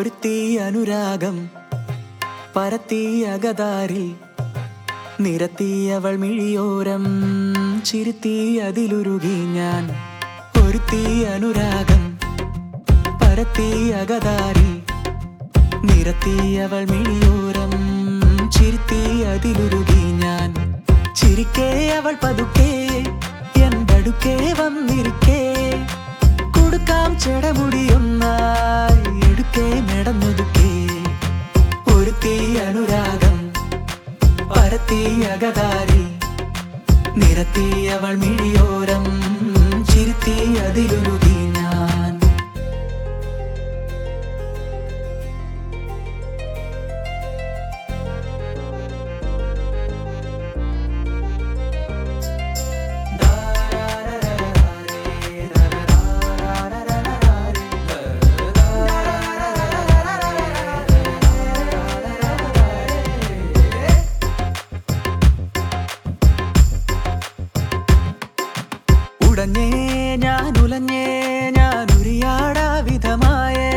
ഒരുത്തി അനുരാഗം പരത്തി അകതാരിൽ നിരത്തി അവൾ മിഴിയോരം ചിരുത്തി അതിലുരുകി ഞാൻ ഒരുത്തി അനുരാഗം പരത്തി അകതാരിൽ നിരത്തി അവൾ മിഴിയോരം ചിരുത്തി അതിലുരുകി ഞാൻ ചിരിക്കേ അവൾ പതുക്കെ എന്തടുക്കേ വന്നിരിക്കേ കൊടുക്കാം ചെടമുടിയൊന്നായി എടുക്കേ മെടന്നൊതുക്കേ ഒരുത്തി അനുരാഗം പരത്തി അകതാരി നിരത്തി അവൾ മിഴിയോരം ചിരുത്തി അതിലുരുകി ഞാൻ ഉടഞ്ഞേ ഞാൻ ഉലഞ്ഞേ ഞാൻ ഉരിയാടാ വിധമായേ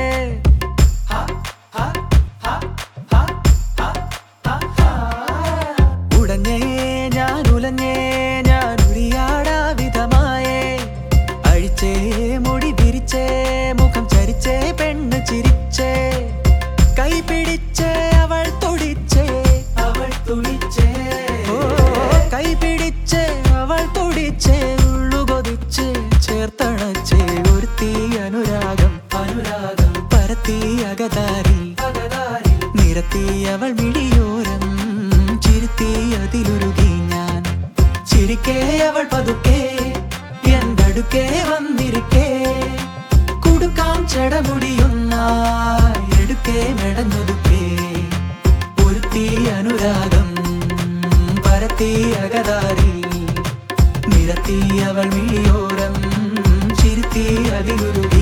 ഉടഞ്ഞേ ഞാൻ ഉലഞ്ഞേ ഞാൻ ഉരിയാടാ വിധമായേ അഴിച്ചേ മുടി വിരിച്ചേ മുഖം ചരിച്ചേ പെണ്ണ് ചിരിച്ചേ കൈ പിടിച്ചേ അവൾ തുടിച്ചേ അവൾ തുടിച്ചേ ഓ കൈ പിടിച്ചേ അവൾ തുടിച്ചേ ഉള്ളു കൊതിച്ച് ചേർത്തണച്ചേ ഒരുത്തി അനുരാഗം അനുരാഗം പരത്തി അകതാരി അകതാരി നിരത്തി അവൾ മിടിയോരം ചിരുത്തി അതിലുരുകി ഞാൻ ചിരിക്കേ അവൾ പതുക്കെ എന്തടുക്കേ വന്നിരിക്കേ കൊടുക്കാം ചെടമുടിയൊന്നായി എടുക്കേ മെടഞ്ഞൊതുക്കേ ഒരുത്തി അനുരാഗം പരത്തി അകതാരി നിരത്തി അവൾ മിഴിയോരം ചിരുത്തി അതിലുരുകി